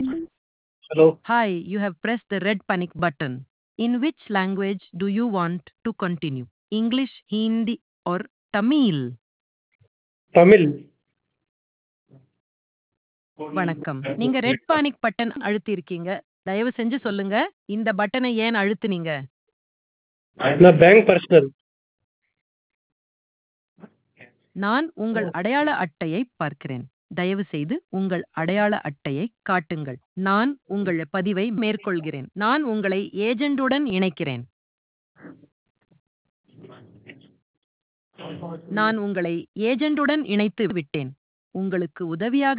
Hello. Hi, you have pressed the red panic button. In which language do you want to continue? English, Hindi, or Tamil? Tamil. வணக்கம் நீங்க red panic button அழுத்தி இருக்கீங்க தயவு செஞ்சு சொல்லுங்க இந்த பட்டனை ஏன் அழுத்துனீங்க நான் பேங்க் பர்சனல் நான் உங்கள் அடையாள அட்டையை பார்க்கிறேன் தயவு செய்து உங்கள் அடையாள அட்டையை காட்டுங்கள் நான் உங்கள் பதிவை மேற்கொள்கிறேன் நான் உங்களை ஏஜெண்டுடன் இணைக்கிறேன் நான் உங்களை ஏஜெண்டுடன் இணைத்து விட்டேன் உங்களுக்கு உதவியாக